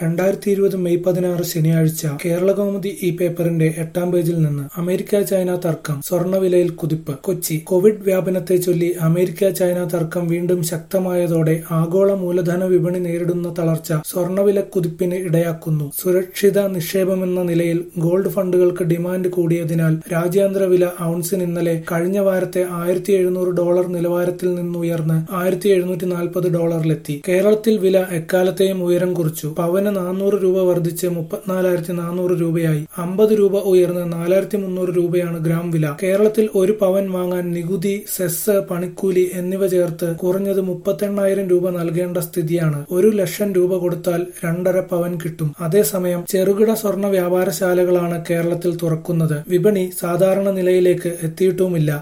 രണ്ടായിരത്തി ഇരുപത് മെയ് പതിനാറ് ശനിയാഴ്ച കേരളകൗമുദി ഈ പേപ്പറിന്റെ എട്ടാം പേജിൽ നിന്ന് അമേരിക്ക ചൈന തർക്കം സ്വർണ്ണവിലയിൽ കുതിപ്പ് കൊച്ചി കോവിഡ് വ്യാപനത്തെ ചൊല്ലി അമേരിക്ക ചൈന തർക്കം വീണ്ടും ശക്തമായതോടെ ആഗോള മൂലധന വിപണി നേരിടുന്ന തളർച്ച സ്വർണ്ണവില കുതിപ്പിന് ഇടയാക്കുന്നു സുരക്ഷിത നിക്ഷേപമെന്ന നിലയിൽ ഗോൾഡ് ഫണ്ടുകൾക്ക് ഡിമാൻഡ് കൂടിയതിനാൽ രാജ്യാന്തര വില ഔൺസിന് ഇന്നലെ കഴിഞ്ഞ വാരത്തെ ആയിരത്തി എഴുന്നൂറ് ഡോളർ നിലവാരത്തിൽ നിന്നുയർന്ന് ആയിരത്തി എഴുന്നൂറ്റി നാൽപ്പത് ഡോളറിലെത്തി കേരളത്തിൽ വില എക്കാലത്തെയും ഉയരം കുറിച്ചു പവന് നാനൂറ് രൂപ വർദ്ധിച്ച് മുപ്പത്തിനാലായിരത്തി നാനൂറ് രൂപയായി അമ്പത് രൂപ ഉയർന്ന് നാലായിരത്തി മുന്നൂറ് രൂപയാണ് ഗ്രാം വില കേരളത്തിൽ ഒരു പവൻ വാങ്ങാൻ നികുതി സെസ് പണിക്കൂലി എന്നിവ ചേർത്ത് കുറഞ്ഞത് മുപ്പത്തെണ്ണായിരം രൂപ നൽകേണ്ട സ്ഥിതിയാണ് ഒരു ലക്ഷം രൂപ കൊടുത്താൽ രണ്ടര പവൻ കിട്ടും അതേസമയം ചെറുകിട സ്വർണ്ണ വ്യാപാരശാലകളാണ് കേരളത്തിൽ തുറക്കുന്നത് വിപണി സാധാരണ നിലയിലേക്ക് എത്തിയിട്ടുമില്ല